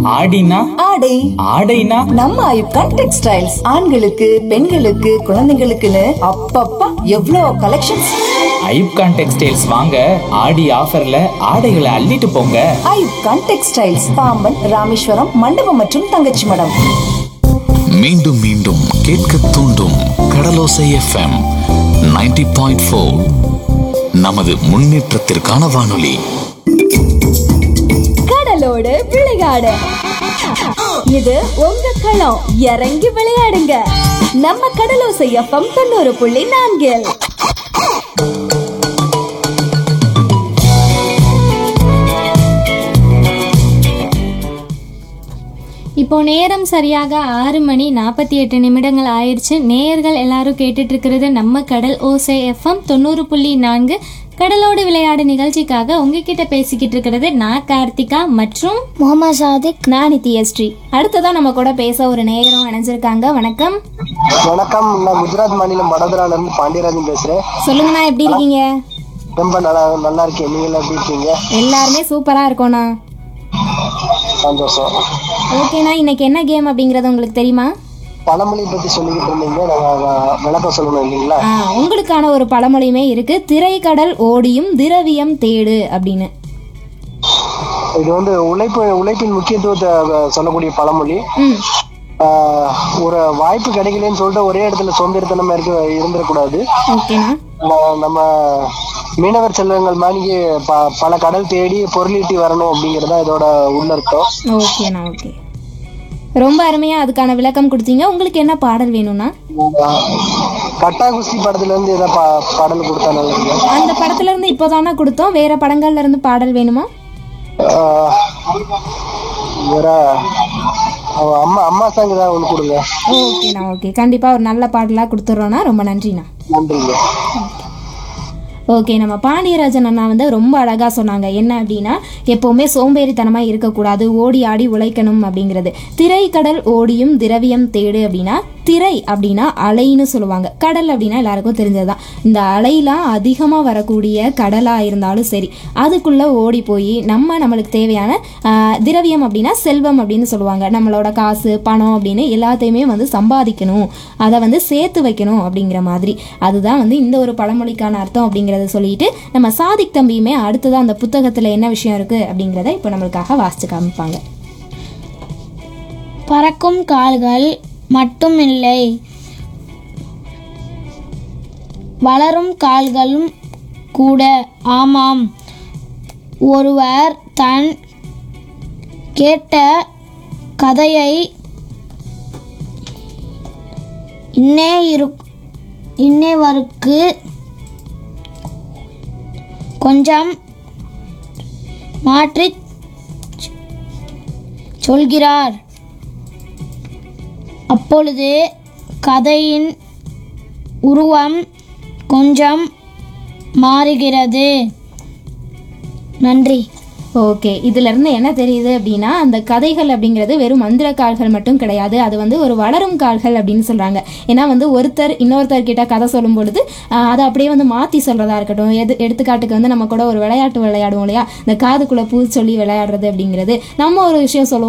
ஆடினா ஆடை ஆடைனா நம்ம ஐப்கான் டெக்ஸ்டைல்ஸ் ஆண்களுக்கு பெண்களுக்கு குழந்தைங்களுக்குன்னு அப்பப்பா எவ்வளோ கலெக்ஷன்ஸ் ஐப்கான் டெக்ஸ்டைல்ஸ் வாங்க ஆடி ஆஃபர்ல ஆடைகளை அள்ளிட்டு போங்க ஐப்கான் டெக்ஸ்டைல்ஸ் பாம்பன் ராமேஸ்வரம் மண்டபம் மற்றும் தங்கச்சி மடம் மீண்டும் மீண்டும் கேட்க தூண்டும் கடலோசை எஃப்எம் 90.4 பாயிண்ட் நமது முன்னேற்றத்திற்கான வானொலி கடலோடு விளையாடு இது உங்க களம் இறங்கி விளையாடுங்க நம்ம கடலோசை எஃப்எம் தொண்ணூறு புள்ளி நான்கில் இப்போ நேரம் சரியாக ஆறு மணி நாற்பத்தி எட்டு நிமிடங்கள் ஆயிடுச்சு நேயர்கள் எல்லாரும் கேட்டுட்டு இருக்கிறது நம்ம கடல் ஓசை எஃப்எம் தொண்ணூறு புள்ளி நான்கு கடலோடு விளையாடு நிகழ்ச்சிக்காக உங்ககிட்ட பேசிக்கிட்டு இருக்கிறது நான் கார்த்திகா மற்றும் முகமது சாதிக் நான் நித்யஸ்ரீ அடுத்ததான் நம்ம கூட பேச ஒரு நேயரும் இணைஞ்சிருக்காங்க வணக்கம் வணக்கம் நான் குஜராத் மாநிலம் வடோதரால இருந்து பாண்டியராஜன் பேசுறேன் சொல்லுங்கண்ணா எப்படி இருக்கீங்க ரொம்ப நல்லா நல்லா இருக்கேன் நீங்க எல்லாம் எப்படி இருக்கீங்க எல்லாருமே சூப்பரா இருக்கோண்ணா சந்தோஷம் ஓகேண்ணா இன்னைக்கு என்ன கேம் அப்படிங்கறது உங்களுக்கு தெரியுமா பழமொழி பத்தி சொல்லிக்கிட்டு இருந்தீங்க நாங்க வ- விளக்கம் சொல்லணும் இல்லைங்களா ஆ, உங்களுக்கான ஒரு பழமொழியுமே இருக்கு திரைக்கடல் ஓடியும் திரவியம் தேடு அப்படின்னு இது வந்து உழைப்பு உழைப்பின் முக்கியத்துவத்தை அஹ், சொல்லக்கூடிய பழமொழி ம் ஆஹ், ஒரு வாய்ப்பு கிடைக்கலன்னு சொல்லிட்டு ஒரே இடத்துல சோம்பேறித்தனமா இருக்க இருந்துடக்கூடாது ஓகேண்ணா ஆஹ், நம்ம மீனவர் செல்வங்கள் மாதிரி ப- பல கடல் தேடி பொருளீட்டி வரணும் அப்படிங்கறதா இதோட உள்ளர்த்தம் ஓகேண்ணா ஓகே ரொம்ப அருமையா அதுக்கான விளக்கம் கொடுத்தீங்க உங்களுக்கு என்ன பாடல் வேணும்னா ஆஹ், கட்டா குஸ்தி படத்துல இருந்து ஏதாவது பா- பாடல் கொடுத்தா நல்லது அந்த படத்துல இருந்து இப்போதானே கொடுத்தோம் வேற படங்கள்ல இருந்து பாடல் வேணுமா ஆஹ் வேற அவ அம்மா அம்மா சாங் ஏதாவது ஒன்று கொடுங்க ஓகேண்ணா ஓகே கண்டிப்பா ஒரு நல்ல பாடலா கொடுத்துட்றோண்ணா ரொம்ப நன்றிண்ணா நன்றிங்க ஓகே நம்ம பாண்டியராஜன் அண்ணா வந்து ரொம்ப அழகாக சொன்னாங்க என்ன அப்படின்னா எப்போவுமே சோம்பேறித்தனமாக இருக்கக்கூடாது ஓடி ஆடி உழைக்கணும் அப்படிங்கிறது திரைக்கடல் ஓடியும் திரவியம் தேடு அப்படின்னா திரை அப்படின்னா அலைன்னு சொல்லுவாங்க கடல் அப்படின்னா எல்லாருக்கும் தெரிஞ்சதுதான் இந்த அலைலாம் அதிகமாக வரக்கூடிய கடலாக இருந்தாலும் சரி அதுக்குள்ளே ஓடி போய் நம்ம நம்மளுக்கு தேவையான ஆஹ், திரவியம் அப்படின்னா செல்வம் அப்படின்னு சொல்லுவாங்க நம்மளோட காசு பணம் அப்படின்னு எல்லாத்தையுமே வந்து சம்பாதிக்கணும் அதை வந்து சேர்த்து வைக்கணும் அப்படிங்கிற மாதிரி அதுதான் வந்து இந்த ஒரு பழமொழிக்கான அர்த்தம் அப்படிங்கிறத சொல்லிட்டு நம்ம சாதிக் தம்பியுமே அடுத்ததான் அந்த புத்தகத்தில் என்ன விஷயம் இருக்குது அப்படிங்கிறத இப்போ நம்மளுக்காக வாசிச்சு காமிப்பாங்க பறக்கும் கால்கள் மட்டுமில்லை வளரும் கால்களும் கூட ஆமாம் ஒருவர் தன் கேட்ட கதையை இன்னே இரு இன்னேவருக்கு கொஞ்சம் மாற்றி சொல்கிறார் அப்பொழுது கதையின் உருவம் கொஞ்சம் மாறுகிறது நன்றி ஓகே இதுல இருந்து என்ன தெரியுது அப்படின்னா அந்த கதைகள் அப்படிங்கிறது வெறும் மந்திர கால்கள் மட்டும் கிடையாது அது வந்து ஒரு வளரும் கால்கள் அப்படின்னு சொல்றாங்க ஏன்னா வந்து ஒருத்தர் இன்னொருத்தர் கிட்ட கதை சொல்லும் பொழுது ஆஹ், அதை அப்படியே வந்து மாத்தி சொல்றதா இருக்கட்டும் எது எடுத்துக்காட்டுக்கு வந்து நம்ம கூட ஒரு விளையாட்டு விளையாடுவோம் இல்லையா இந்த காதுக்குள்ள பூ சொல்லி விளையாடுறது அப்படிங்கிறது நம்ம ஒரு விஷயம் சொல்லுவோம்